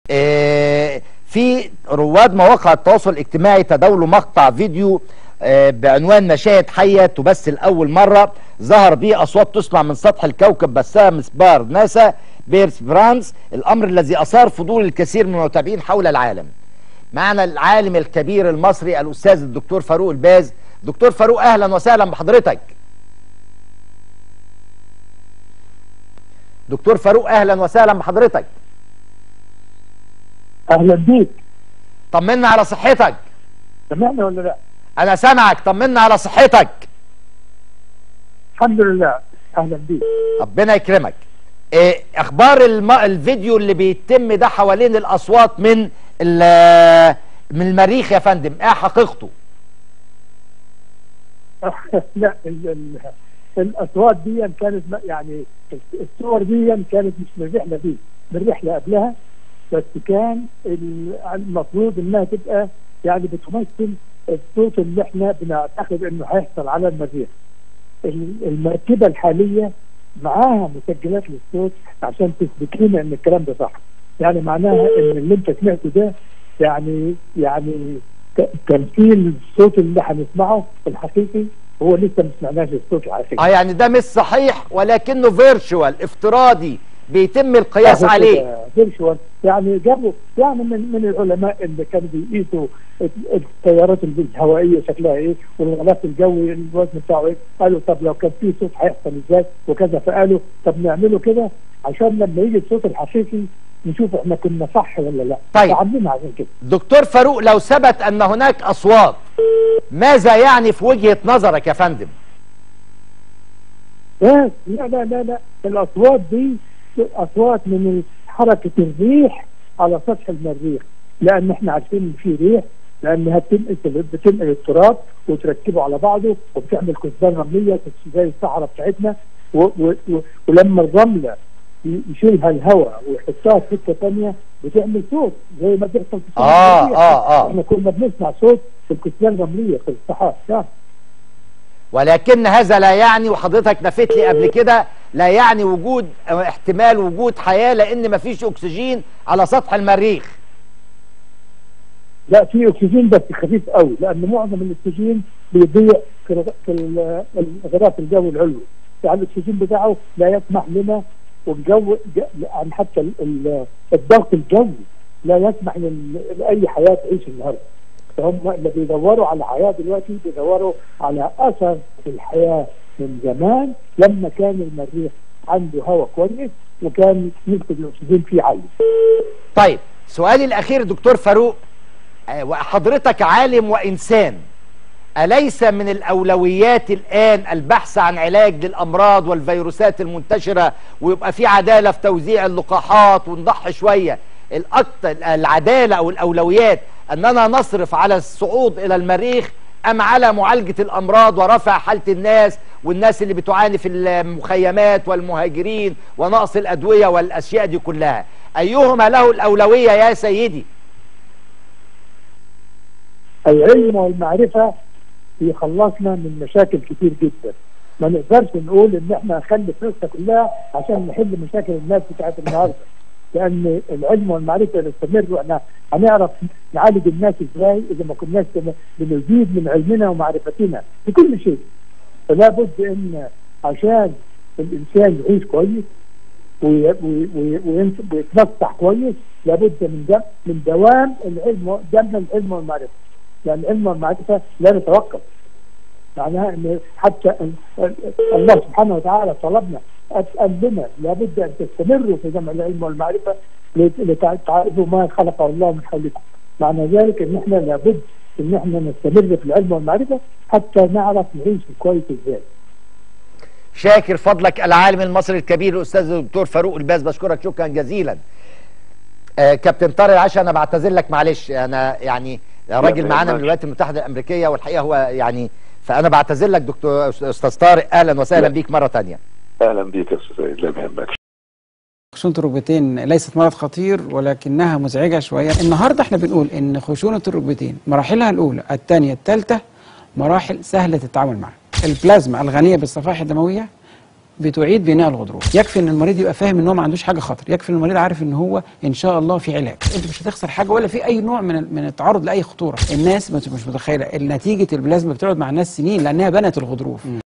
آه، في رواد مواقع التواصل الاجتماعي تداولوا مقطع فيديو آه، بعنوان مشاهد حية تبث لأول مرة ظهر به أصوات تسمع من سطح الكوكب بثها مسبار ناسا بيرس فرانس الأمر الذي أثار فضول الكثير من المتابعين حول العالم معنا العالم الكبير المصري الأستاذ الدكتور فاروق الباز دكتور فاروق أهلا وسهلا بحضرتك دكتور فاروق أهلا وسهلا بحضرتك اهلا بيك طمنا على صحتك سمعنا ولا لا أنا سامعك طمنا على صحتك الحمد لله اهلا بيك ربنا يكرمك إيه اخبار الم... الفيديو اللي بيتم ده حوالين الاصوات من ال... من المريخ يا فندم ايه حقيقته لا ال ال الاصوات دي كانت م- يعني الصور دي كانت مش من الرحله دي من رحله قبلها بس كان ال- المفروض انها تبقى يعني بتمثل الصوت اللي احنا بنعتقد انه هيحصل على المريخ ال- المركبه الحاليه معاها مسجلات للصوت عشان تثبت لنا ان الكلام ده صح يعني معناها ان اللي انت سمعته ده يعني يعني ت- تمثيل الصوت اللي هنسمعه الحقيقي هو لسه ما سمعناش الصوت الحقيقي اه يعني ده مش صحيح ولكنه فيرتشوال افتراضي بيتم القياس عليه فيرشوال يعني جابوا يعني من من العلماء اللي كانوا بيقيسوا التيارات الهوائيه شكلها ايه والغلاف الجوي الوزن بتاعه ايه قالوا طب لو كان في صوت هيحصل ازاي وكذا فقالوا طب نعمله كده عشان لما يجي الصوت الحقيقي نشوف احنا كنا صح ولا لا طيب. عاملين عشان كده دكتور فاروق لو ثبت ان هناك اصوات ماذا يعني في وجهة نظرك يا فندم لا لا لا لا, لا. الاصوات دي اصوات من حركه الريح على سطح المريخ لان احنا عارفين ان في ريح لانها بتنقل بتنقل التراب وتركبه على بعضه وبتعمل كثبان رمليه زي الصحراء بتاعتنا و و و ولما الرمله ي- يشيلها الهواء ويحطها في حته ثانيه بتعمل صوت زي ما بيحصل في صوت آه، المريخ. آه، آه. احنا كنا بنسمع صوت في الكثبان الرمليه في الصحراء يعني. ولكن هذا لا يعني وحضرتك نفيت لي قبل كده لا يعني وجود أو احتمال وجود حياة لان مفيش اكسجين على سطح المريخ لا في اكسجين بس خفيف قوي لان معظم الاكسجين بيضيع في الغ- في ال- الغلاف الجوي العلوي يعني الاكسجين بتاعه لا يسمح لنا والجو ج- يعني حتى ال- ال- الضغط الجوي لا يسمح لل- لاي حياه تعيش النهارده فهم اللي بيدوروا على حياه دلوقتي بيدوروا على اثر في الحياه من زمان لما كان المريخ عنده هواء كويس وكان نسبه الاكسجين فيه عاليه طيب سؤالي الاخير دكتور فاروق آه، وحضرتك عالم وانسان أليس من الأولويات الآن البحث عن علاج للأمراض والفيروسات المنتشرة ويبقى في عدالة في توزيع اللقاحات ونضحي شوية الأكتر العدالة أو الأولويات أننا نصرف على الصعود إلى المريخ أم على معالجة الأمراض ورفع حالة الناس والناس اللي بتعاني في المخيمات والمهاجرين ونقص الأدوية والأشياء دي كلها أيهما له الأولوية يا سيدي العلم والمعرفة بيخلصنا من مشاكل كتير جدا ما نقدرش نقول ان احنا نخلي فلوسنا كلها عشان نحل مشاكل الناس بتاعت النهارده لان العلم والمعرفه يستمر واحنا هنعرف نعالج الناس ازاي اذا ما كناش بن- بنزيد من علمنا ومعرفتنا في كل شيء فلا بد ان عشان الانسان يعيش كويس وي- وي- وي- وينس- ويتنصح كويس لابد من دم من دوام العلم دم العلم والمعرفه لان العلم والمعرفه لا نتوقف معناها ان حتى ال- ال- الله سبحانه وتعالى طلبنا قال لنا لابد ان تستمروا في جمع العلم والمعرفه لت- لتعرفوا ما خلق الله من حولكم معنى ذلك ان احنا لابد ان احنا نستمر في العلم والمعرفه حتى نعرف نعيش كويس ازاي شاكر فضلك العالم المصري الكبير الاستاذ الدكتور فاروق الباز بشكرك شكرا جزيلا آه كابتن طارق العشا انا بعتذر لك معلش انا يعني راجل ما معانا من يهمكش. الولايات المتحده الامريكيه والحقيقه هو يعني فانا بعتذر لك دكتور استاذ طارق اهلا وسهلا لا. بيك مره تانية اهلا بيك يا استاذ سيد لا ما يهمكش خشونة الركبتين ليست مرض خطير ولكنها مزعجة شوية النهاردة احنا بنقول ان خشونة الركبتين مراحلها الأولى الثانية الثالثة مراحل سهلة التعامل معها البلازما الغنية بالصفائح الدموية بتعيد بناء الغضروف يكفي ان المريض يبقى فاهم ان هو ما عندوش حاجه خطر يكفي ان المريض عارف ان هو ان شاء الله في علاج انت مش هتخسر حاجه ولا في اي نوع من من التعرض لاي خطوره الناس مش مش متخيله نتيجه البلازما بتقعد مع الناس سنين لانها بنت الغضروف